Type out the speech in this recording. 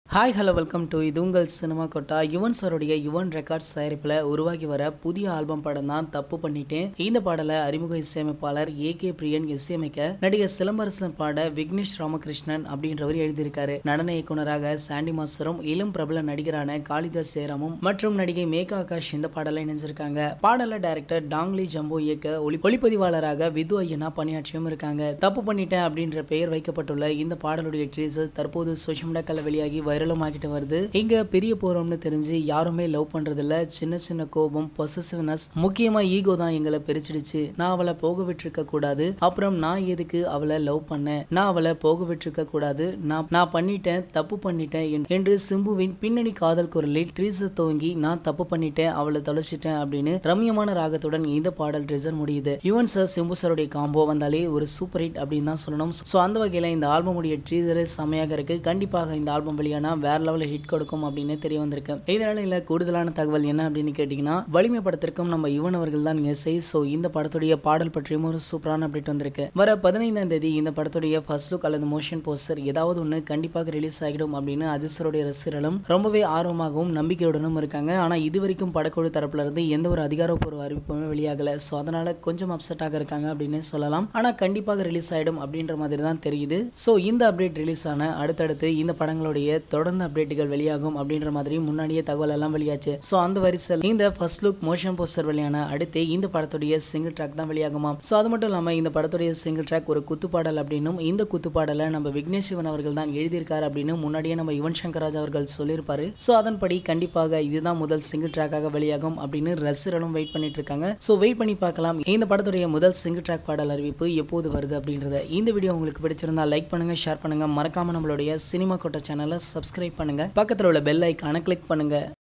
hi hello welcome to இது உங்கள் cinema கொட்டா யுவன் சாருடைய யுவன் ரெக்கார்ட்ஸ் தயாரிப்பில் உருவாகி வர புதிய ஆல்பம் படம் தான் தப்பு பண்ணிட்டேன் இந்த பாடலை அறிமுக இசையமைப்பாளர் ஏ கே பிரியன் இசையமைக்க நடிகர் சிலம்பரசன் பாட விக்னேஷ் ராமகிருஷ்ணன் அப்படின்றவர் எழுதியிருக்காரு நடன இயக்குனராக சாண்டி மாஸ்டரும் இளம் பிரபல நடிகரான காளிதாஸ் சேராமும் மற்றும் நடிகை மேகா ஆகாஷ் இந்த பாடலை இணைஞ்சிருக்காங்க பாடல டைரக்டர் டாங்லி ஜம்போ இயக்க ஒளி ஒளிப்பதிவாளராக விது ஐயனா பணியாற்றியும் இருக்காங்க தப்பு பண்ணிட்டேன் அப்படின்ற பெயர் வைக்கப்பட்டுள்ள இந்த பாடலுடைய ட்ரீசர் தற்போது சோஷியல் மீடியாக்கள் வெளியாகி வைரலும் ஆகிட்டு வருது இங்க பெரிய போறோம்னு தெரிஞ்சு யாருமே லவ் பண்றது இல்ல சின்ன சின்ன கோபம் பொசசிவ்னஸ் முக்கியமா ஈகோ தான் எங்களை பிரிச்சிடுச்சு நான் அவளை போக விட்டுருக்க கூடாது அப்புறம் நான் எதுக்கு அவளை லவ் பண்ணேன் நான் அவளை போக விட்டுருக்க கூடாது நான் நான் பண்ணிட்டேன் தப்பு பண்ணிட்டேன் என்- என்று சிம்புவின் பின்னணி காதல் குரலில் ட்ரீசர் துவங்கி நான் தப்பு பண்ணிட்டேன் அவளை தொலைச்சிட்டேன் அப்படின்னு ரம்யமான ராகத்துடன் இந்த பாடல் ட்ரீசர் முடியுது யுவன் சார் சிம்பு சாருடைய காம்போ வந்தாலே ஒரு சூப்பர் ஹிட் அப்படின்னு தான் சொல்லணும் ஸோ அந்த வகையில் இந்த ஆல்பமுடைய ட்ரீசரே செமையாக இருக்கு கண்டிப்பாக இந்த ஆல்பம் வெளியானா வேற லெவலில் ஹிட் கொடுக்கும் அப்படின்னு தெரிய வந்திருக்கு இதனால இல்ல கூடுதலான தகவல் என்ன அப்படின்னு கேட்டிங்கன்னா வலிமை படத்திற்கும் நம்ம யுவன் அவர்கள் தான் எஸ்ஐ ஸோ இந்த படத்துடைய பாடல் பற்றியும் ஒரு சூப்பரான அப்டேட் வந்திருக்கு வர பதினைந்தாம் தேதி இந்த படத்துடைய ஃபர்ஸ்ட் லுக் அல்லது மோஷன் போஸ்டர் ஏதாவது ஒன்று கண்டிப்பாக ரிலீஸ் ஆகிடும் அப்படின்னு அதிசருடைய ரசிகர்களும் ரொம்பவே ஆர்வமாகவும் நம்பிக்கையுடனும் இருக்காங்க ஆனா இது வரைக்கும் படக்குழு தரப்புல இருந்து எந்த ஒரு அதிகாரப்பூர்வ அறிவிப்புமே வெளியாகல ஸோ அதனால கொஞ்சம் அப்செட்டாக இருக்காங்க அப்படின்னு சொல்லலாம் ஆனா கண்டிப்பாக ரிலீஸ் ஆயிடும் அப்படின்ற மாதிரி தான் தெரியுது ஸோ இந்த அப்டேட் ரிலீஸ் ஆன அடுத்தடுத்து இந்த படங்களுடைய தொடர்ந்து அப்டேட்டுகள் வெளியாகும் அப்படின்ற மாதிரி முன்னாடியே தகவல் எல்லாம் வெளியாச்சு ஸோ அந்த வரிசையில் இந்த ஃபர்ஸ்ட் லுக் மோஷன் போஸ்டர் வெளியான அடுத்து இந்த படத்துடைய சிங்கிள் ட்ராக் தான் வெளியாகுமா ஸோ அது மட்டும் இல்லாமல் இந்த படத்துடைய சிங்கிள் ட்ராக் ஒரு குத்துப்பாடல் அப்படின்னும் இந்த குத்துப்பாடலை நம்ம விக்னேஷ் சிவன் அவர்கள் தான் எழுதியிருக்காரு அப்படின்னு முன்னாடியே நம்ம யுவன் சங்கர் ராஜ் அவர்கள் சொல்லியிருப்பாரு ஸோ அதன்படி கண்டிப்பாக இதுதான் முதல் சிங்கிள் ட்ராக்காக வெளியாகும் அப்படின்னு ரசிகர்களும் வெயிட் பண்ணிட்டு இருக்காங்க ஸோ வெயிட் பண்ணி பார்க்கலாம் இந்த படத்துடைய முதல் சிங்கிள் ட்ராக் பாடல் அறிவிப்பு எப்போது வருது அப்படின்றத இந்த வீடியோ உங்களுக்கு பிடிச்சிருந்தா லைக் பண்ணுங்க ஷேர் பண்ணுங்க மறக்காம நம்மளுடைய சினிமா கோட்டை சேனலை சப்ஸ்கிரைப் பண்ணுங்க பக்கத்தில் உள்ள பெல் ஐக்கானை கிளிக் பண்ணுங்க